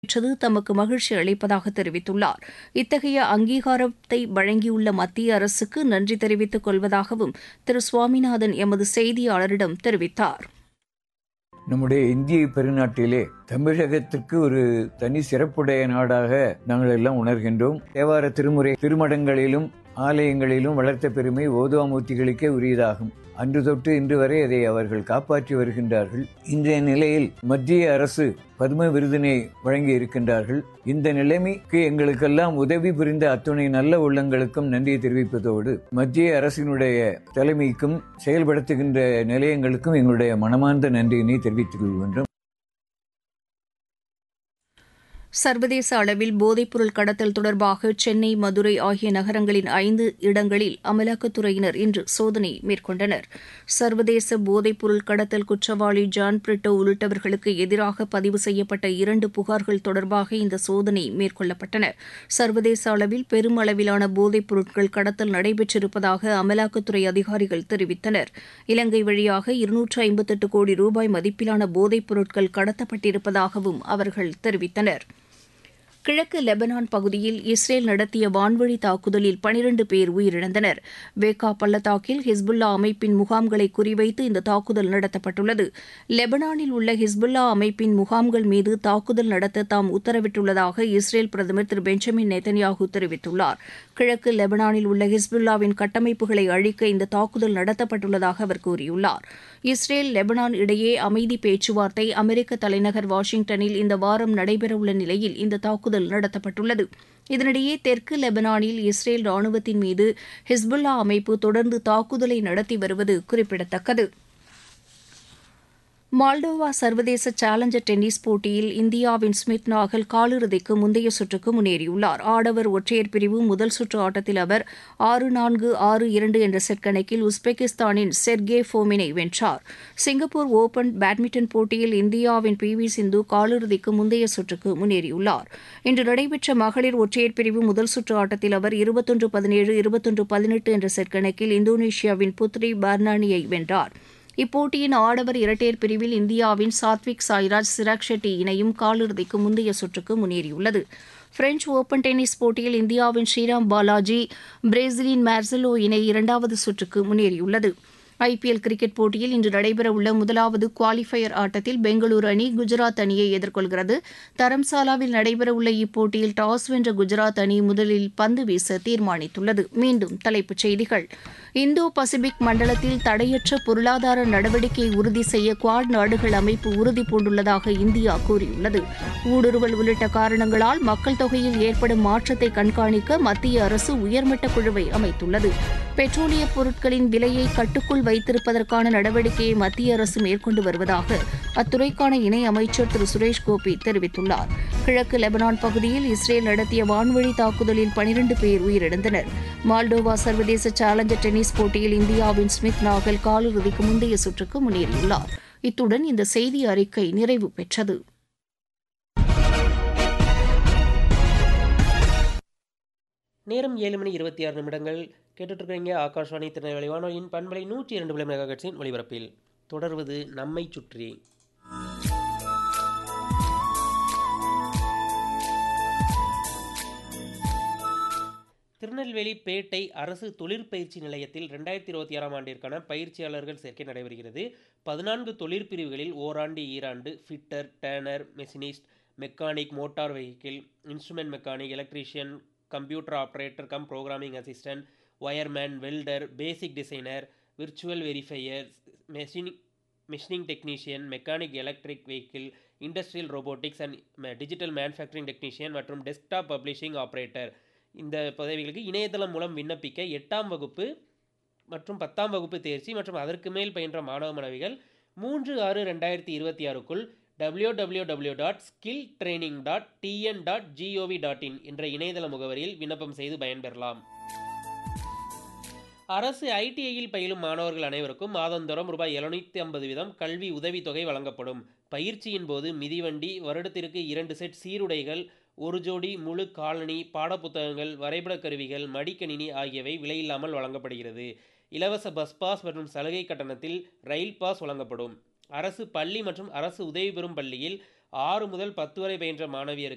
பெற்றது தமக்கு மகிழ்ச்சி அளிப்பதாக தெரிவித்துள்ளார் இத்தகைய அங்கீகாரத்தை வழங்கியுள்ள மத்திய அரசுக்கு நன்றி தெரிவித்துக் கொள்வதாகவும் திரு சுவாமிநாதன் எமது செய்தியாளரிடம் தெரிவித்தார் நம்முடைய இந்திய பெருநாட்டிலே தமிழகத்திற்கு ஒரு தனி சிறப்புடைய நாடாக நாங்கள் எல்லாம் உணர்கின்றோம் தேவார திருமுறை திருமடங்களிலும் ஆலயங்களிலும் வளர்த்த பெருமை ஓதுவாமூர்த்திகளுக்கே உரியதாகும் அன்று தொட்டு இன்று வரை அதை அவர்கள் காப்பாற்றி வருகின்றார்கள் இன்றைய நிலையில் மத்திய அரசு பத்ம விருதினை வழங்கி இருக்கின்றார்கள் இந்த நிலைமைக்கு எங்களுக்கெல்லாம் உதவி புரிந்த அத்துணை நல்ல உள்ளங்களுக்கும் நன்றியை தெரிவிப்பதோடு மத்திய அரசினுடைய தலைமைக்கும் செயல்படுத்துகின்ற நிலையங்களுக்கும் எங்களுடைய மனமார்ந்த நன்றியினை தெரிவித்துக் கொள்கின்றோம் சர்வதேச அளவில் போதைப்பொருள் கடத்தல் தொடர்பாக சென்னை மதுரை ஆகிய நகரங்களின் ஐந்து இடங்களில் அமலாக்கத்துறையினர் இன்று சோதனை மேற்கொண்டனர் சர்வதேச போதைப்பொருள் கடத்தல் குற்றவாளி ஜான் பிரிட்டோ உள்ளிட்டவர்களுக்கு எதிராக பதிவு செய்யப்பட்ட இரண்டு புகார்கள் தொடர்பாக இந்த சோதனை மேற்கொள்ளப்பட்டன சர்வதேச அளவில் பெரும் அளவிலான போதைப் பொருட்கள் கடத்தல் நடைபெற்றிருப்பதாக அமலாக்கத்துறை அதிகாரிகள் தெரிவித்தனர் இலங்கை வழியாக இருநூற்று ஐம்பத்தெட்டு கோடி ரூபாய் மதிப்பிலான போதைப் பொருட்கள் கடத்தப்பட்டிருப்பதாகவும் அவர்கள் தெரிவித்தனர் கிழக்கு லெபனான் பகுதியில் இஸ்ரேல் நடத்திய வான்வழி தாக்குதலில் பனிரண்டு பேர் உயிரிழந்தனர் வேக்கா பள்ளத்தாக்கில் ஹிஸ்புல்லா அமைப்பின் முகாம்களை குறிவைத்து இந்த தாக்குதல் நடத்தப்பட்டுள்ளது லெபனானில் உள்ள ஹிஸ்புல்லா அமைப்பின் முகாம்கள் மீது தாக்குதல் நடத்த தாம் உத்தரவிட்டுள்ளதாக இஸ்ரேல் பிரதமர் திரு பெஞ்சமின் நெத்தன்யாகு தெரிவித்துள்ளார் கிழக்கு லெபனானில் உள்ள ஹிஸ்புல்லாவின் கட்டமைப்புகளை அழிக்க இந்த தாக்குதல் நடத்தப்பட்டுள்ளதாக அவர் கூறியுள்ளார் இஸ்ரேல் லெபனான் இடையே அமைதி பேச்சுவார்த்தை அமெரிக்க தலைநகர் வாஷிங்டனில் இந்த வாரம் நடைபெறவுள்ள நிலையில் இந்த தாக்குதல் நடத்தப்பட்டுள்ளது இதனிடையே தெற்கு லெபனானில் இஸ்ரேல் ராணுவத்தின் மீது ஹிஸ்புல்லா அமைப்பு தொடர்ந்து தாக்குதலை நடத்தி வருவது குறிப்பிடத்தக்கது மால்டோவா சர்வதேச சேலஞ்சர் டென்னிஸ் போட்டியில் இந்தியாவின் ஸ்மித் நாகல் காலிறுதிக்கு முந்தைய சுற்றுக்கு முன்னேறியுள்ளார் ஆடவர் ஒற்றையர் பிரிவு முதல் சுற்று ஆட்டத்தில் அவர் ஆறு நான்கு ஆறு இரண்டு என்ற செட் கணக்கில் உஸ்பெகிஸ்தானின் செர்கே ஃபோமினை வென்றார் சிங்கப்பூர் ஓபன் பேட்மிண்டன் போட்டியில் இந்தியாவின் பி வி சிந்து காலிறுதிக்கு முந்தைய சுற்றுக்கு முன்னேறியுள்ளார் இன்று நடைபெற்ற மகளிர் ஒற்றையர் பிரிவு முதல் சுற்று ஆட்டத்தில் அவர் இருபத்தொன்று பதினேழு இருபத்தொன்று பதினெட்டு என்ற செட் கணக்கில் இந்தோனேஷியாவின் புத்ரி பர்னானியை வென்றார் இப்போட்டியின் ஆடவர் இரட்டையர் பிரிவில் இந்தியாவின் சாத்விக் சாய்ராஜ் சிராக் ஷெட்டி இணையும் காலிறுதிக்கு முந்தைய சுற்றுக்கு முன்னேறியுள்ளது பிரெஞ்ச் ஓபன் டென்னிஸ் போட்டியில் இந்தியாவின் ஸ்ரீராம் பாலாஜி பிரேசிலின் மார்சலோ இணை இரண்டாவது சுற்றுக்கு முன்னேறியுள்ளது ஐபிஎல் கிரிக்கெட் போட்டியில் இன்று நடைபெறவுள்ள முதலாவது குவாலிஃபயர் ஆட்டத்தில் பெங்களூரு அணி குஜராத் அணியை எதிர்கொள்கிறது தரம்சாலாவில் நடைபெறவுள்ள இப்போட்டியில் டாஸ் வென்ற குஜராத் அணி முதலில் பந்து வீச தீர்மானித்துள்ளது மீண்டும் தலைப்புச் செய்திகள் இந்தோ பசிபிக் மண்டலத்தில் தடையற்ற பொருளாதார நடவடிக்கையை உறுதி செய்ய குவாட் நாடுகள் அமைப்பு உறுதி பூண்டுள்ளதாக இந்தியா கூறியுள்ளது ஊடுருவல் உள்ளிட்ட காரணங்களால் மக்கள் தொகையில் ஏற்படும் மாற்றத்தை கண்காணிக்க மத்திய அரசு உயர்மட்ட குழுவை அமைத்துள்ளது பெட்ரோலிய பொருட்களின் விலையை கட்டுக்குள் வைத்திருப்பதற்கான நடவடிக்கையை மத்திய அரசு மேற்கொண்டு வருவதாக அத்துறைக்கான இணை அமைச்சர் திரு சுரேஷ் கோபி தெரிவித்துள்ளார் கிழக்கு லெபனான் பகுதியில் இஸ்ரேல் நடத்திய வான்வழி தாக்குதலில் பனிரண்டு பேர் உயிரிழந்தனர் மால்டோவா சர்வதேச சேலஞ்சர் டென்னிஸ் போட்டியில் இந்தியாவின் ஸ்மித் நாகல் காலிறுதிக்கு முந்தைய சுற்றுக்கு முன்னேறியுள்ளார் இத்துடன் இந்த செய்தி அறிக்கை நிறைவு பெற்றது நேரம் ஏழு மணி இருபத்தி ஆறு நிமிடங்கள் கேட்டுட்ருக்கீங்க ஆகாஷ்வாணி திருநெல்வேலி வானொலியின் பண்பலை நூற்றி இரண்டு விலை மெகாகட்சின் ஒளிபரப்பில் தொடர்வது நம்மை சுற்றி திருநெல்வேலி பேட்டை அரசு தொழிற்பயிற்சி நிலையத்தில் ரெண்டாயிரத்தி இருபத்தி ஆறாம் ஆண்டிற்கான பயிற்சியாளர்கள் சேர்க்கை நடைபெறுகிறது பதினான்கு தொழிற்பிரிவுகளில் ஓராண்டு ஈராண்டு fitter turner machinist mechanic motor vehicle instrument mechanic electrician computer operator cum programming assistant wireman welder basic designer virtual verifier மெஷினி machining technician mechanic electric vehicle industrial robotics and digital manufacturing technician மற்றும் desktop publishing operator இந்த பதவிகளுக்கு இணையதளம் மூலம் விண்ணப்பிக்க எட்டாம் வகுப்பு மற்றும் பத்தாம் வகுப்பு தேர்ச்சி மற்றும் அதற்கு மேல் பயின்ற மாணவ மாணவிகள் மூன்று ஆறு ரெண்டாயிரத்தி இருபத்தி ஆறுக்குள் W W W dot skill training dot TN dot GOV dot in என்ற இணையதள முகவரியில் விண்ணப்பம் செய்து பயன்பெறலாம் அரசு ஐடிஐயில் பயிலும் மாணவர்கள் அனைவருக்கும் மாதந்தோறும் ரூபாய் எழுநூற்றி ஐம்பது வீதம் கல்வி உதவித்தொகை வழங்கப்படும் பயிற்சியின் போது மிதிவண்டி வருடத்திற்கு இரண்டு செட் சீருடைகள் ஒரு ஜோடி முழு காலணி பாடப்புத்தகங்கள் வரைபடக் கருவிகள் மடிக்கணினி ஆகியவை விலையில்லாமல் வழங்கப்படுகிறது இலவச பஸ் பாஸ் மற்றும் சலுகை கட்டணத்தில் ரயில் பாஸ் வழங்கப்படும் அரசு பள்ளி மற்றும் அரசு உதவி பெறும் பள்ளியில் ஆறு முதல் பத்து வரை பயின்ற மாணவியருக்கு